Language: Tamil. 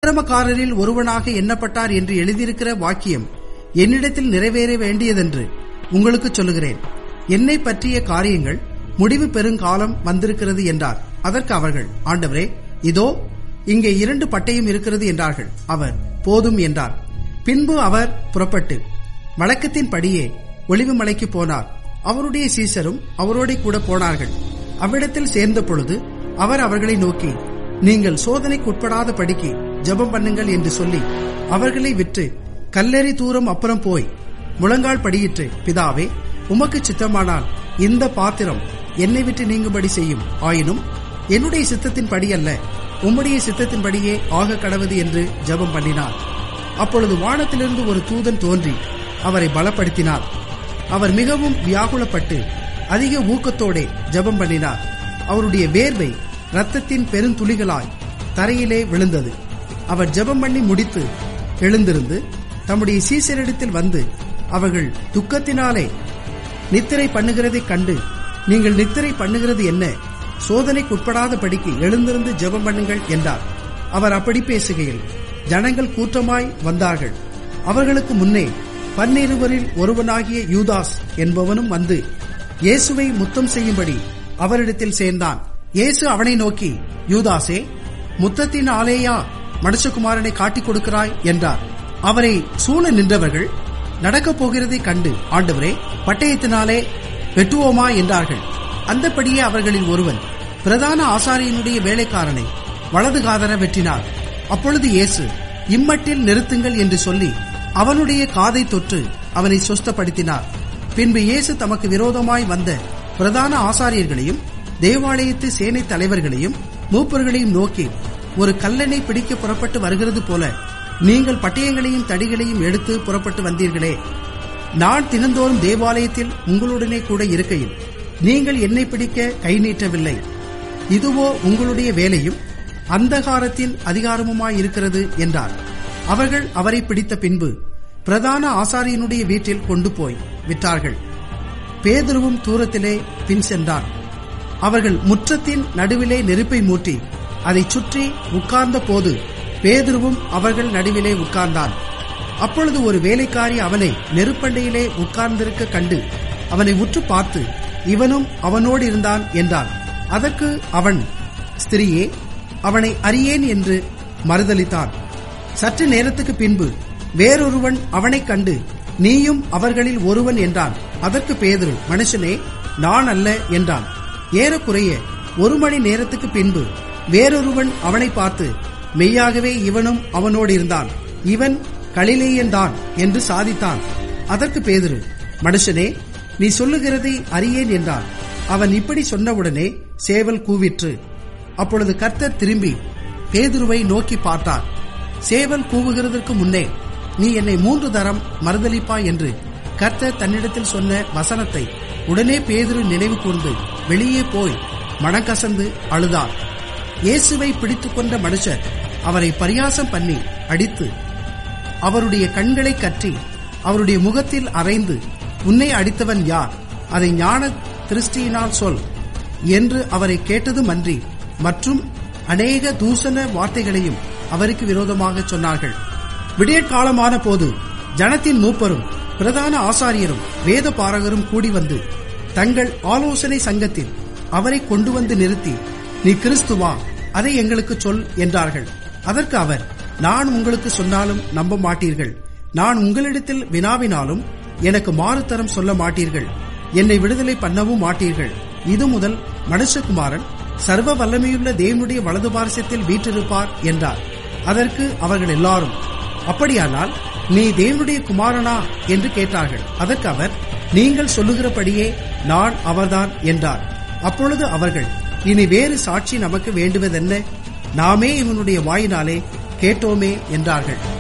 அக்கிரமக்காரரில் ஒருவனாக எண்ணப்பட்டார் என்று எழுதியிருக்கிற வாக்கியம் என்னிடத்தில் நிறைவேற வேண்டியதென்று உங்களுக்கு சொல்லுகிறேன் என்னை பற்றிய காரியங்கள் முடிவு பெருங்காலம் வந்திருக்கிறது என்றார் அதற்கு அவர்கள் ஆண்டவரே இதோ இங்கே இரண்டு பட்டயம் இருக்கிறது என்றார்கள் அவர் போதும் என்றார் பின்பு அவர் புறப்பட்டு வழக்கத்தின்படியே ஒளிவு மலைக்கு போனார் அவருடைய சீசரும் அவரோட கூட போனார்கள் அவ்விடத்தில் சேர்ந்த பொழுது அவர் அவர்களை நோக்கி நீங்கள் சோதனைக்கு உட்படாத படிக்கு ஜெபம் பண்ணுங்கள் என்று சொல்லி அவர்களை விட்டு கல்லறி தூரம் அப்புறம் போய் முழங்கால் படியிட்டு பிதாவே உமக்கு சித்தமானால் இந்த பாத்திரம் என்னை விட்டு நீங்கும்படி செய்யும் ஆயினும் என்னுடைய சித்தத்தின்படி அல்ல உம்முடைய சித்தத்தின்படியே ஆக கடவுது என்று ஜெபம் பண்ணினார் அப்பொழுது வானத்திலிருந்து ஒரு தூதன் தோன்றி அவரை பலப்படுத்தினார் அவர் மிகவும் வியாகுலப்பட்டு அதிக ஊக்கத்தோடே ஜெபம் பண்ணினார் அவருடைய வேர்வை ரத்தத்தின் பெருந்துளிகளாய் தரையிலே விழுந்தது அவர் ஜெபம் பண்ணி முடித்து எழுந்திருந்து தம்முடைய சீசரிடத்தில் வந்து அவர்கள் துக்கத்தினாலே நித்திரை பண்ணுகிறதைக் கண்டு நீங்கள் நித்திரை பண்ணுகிறது என்ன சோதனைக்கு உட்படாத படிக்கு எழுந்திருந்து ஜெபம் பண்ணுங்கள் என்றார் அவர் அப்படி பேசுகையில் ஜனங்கள் கூட்டமாய் வந்தார்கள் அவர்களுக்கு முன்னே பன்னிருவரில் ஒருவனாகிய யூதாஸ் என்பவனும் வந்து இயேசுவை முத்தம் செய்யும்படி அவரிடத்தில் சேர்ந்தான் இயேசு அவனை நோக்கி யூதாசே முத்தத்தின் ஆலேயா மனுஷகுமாரனை காட்டிக் கொடுக்கிறாய் என்றார் அவரை சூழ நின்றவர்கள் நடக்கப் போகிறதை கண்டு ஆண்டவரே பட்டயத்தினாலே வெட்டுவோமா என்றார்கள் அந்தபடியே அவர்களில் ஒருவன் பிரதான ஆசாரியனுடைய வேலைக்காரனை வலது காதர வெட்டினார் அப்பொழுது இயேசு இம்மட்டில் நிறுத்துங்கள் என்று சொல்லி அவனுடைய காதை தொற்று அவனை சொஸ்தப்படுத்தினார் பின்பு இயேசு தமக்கு விரோதமாய் வந்த பிரதான ஆசாரியர்களையும் தேவாலயத்து சேனை தலைவர்களையும் மூப்பர்களையும் நோக்கி ஒரு கல்லனை பிடிக்க புறப்பட்டு வருகிறது போல நீங்கள் பட்டயங்களையும் தடிகளையும் எடுத்து புறப்பட்டு வந்தீர்களே நான் தினந்தோறும் தேவாலயத்தில் உங்களுடனே கூட இருக்கையில் நீங்கள் என்னை பிடிக்க கை நீட்டவில்லை இதுவோ உங்களுடைய வேலையும் அந்தகாரத்தின் அதிகாரமுமாயிருக்கிறது என்றார் அவர்கள் அவரை பிடித்த பின்பு பிரதான ஆசாரியனுடைய வீட்டில் கொண்டு போய் விட்டார்கள் பேதுருவும் தூரத்திலே பின் சென்றான் அவர்கள் முற்றத்தின் நடுவிலே நெருப்பை மூட்டி அதை சுற்றி உட்கார்ந்த போது பேதுருவும் அவர்கள் நடுவிலே உட்கார்ந்தான் அப்பொழுது ஒரு வேலைக்காரி அவனை நெருப்பண்டையிலே உட்கார்ந்திருக்க கண்டு அவனை உற்று பார்த்து இவனும் அவனோடு இருந்தான் என்றான் அதற்கு அவன் ஸ்திரியே அவனை அறியேன் என்று மறுதளித்தான் சற்று நேரத்துக்கு பின்பு வேறொருவன் அவனைக் கண்டு நீயும் அவர்களில் ஒருவன் என்றான் அதற்கு பேதுரு மனுஷனே நான் அல்ல என்றான் ஏறக்குறைய ஒரு மணி நேரத்துக்கு பின்பு வேறொருவன் அவனை பார்த்து மெய்யாகவே இவனும் அவனோடு இருந்தான் இவன் கலிலேயன்தான் என்று சாதித்தான் அதற்கு பேதுரு மனுஷனே நீ சொல்லுகிறதை அறியேன் என்றான் அவன் இப்படி சொன்னவுடனே சேவல் கூவிற்று அப்பொழுது கர்த்தர் திரும்பி பேதுருவை நோக்கி பார்த்தார் சேவல் கூவுகிறதற்கு முன்னே நீ என்னை மூன்று தரம் மறுதளிப்பாய் என்று கர்த்தர் தன்னிடத்தில் சொன்ன வசனத்தை உடனே பேதுரு நினைவு கூர்ந்து வெளியே போய் மனக்கசந்து அழுதார் இயேசுவை பிடித்துக் கொண்ட மனுஷர் அவரை பரியாசம் பண்ணி அடித்து அவருடைய கண்களை கற்றி அவருடைய முகத்தில் அரைந்து உன்னை அடித்தவன் யார் அதை ஞான திருஷ்டியினால் சொல் என்று அவரை கேட்டதும் அன்றி மற்றும் அநேக தூசண வார்த்தைகளையும் அவருக்கு விரோதமாக சொன்னார்கள் விடியற்காலமான போது ஜனத்தின் மூப்பரும் பிரதான ஆசாரியரும் வேத பாரகரும் கூடி வந்து தங்கள் ஆலோசனை சங்கத்தில் அவரை கொண்டு வந்து நிறுத்தி நீ கிறிஸ்துவா அதை எங்களுக்கு சொல் என்றார்கள் அதற்கு அவர் நான் உங்களுக்கு சொன்னாலும் நம்ப மாட்டீர்கள் நான் உங்களிடத்தில் வினாவினாலும் எனக்கு மாறுத்தரம் சொல்ல மாட்டீர்கள் என்னை விடுதலை பண்ணவும் மாட்டீர்கள் இது முதல் மனுஷகுமாரன் சர்வ வல்லமையுள்ள தேவனுடைய வலது பாரசத்தில் வீற்றிருப்பார் என்றார் அதற்கு அவர்கள் எல்லாரும் அப்படியானால் நீ தேவனுடைய குமாரனா என்று கேட்டார்கள் அதற்கு அவர் நீங்கள் சொல்லுகிறபடியே நான் அவர்தான் என்றார் அப்பொழுது அவர்கள் இனி வேறு சாட்சி நமக்கு வேண்டுவதென்ன நாமே இவனுடைய வாயினாலே கேட்டோமே என்றார்கள்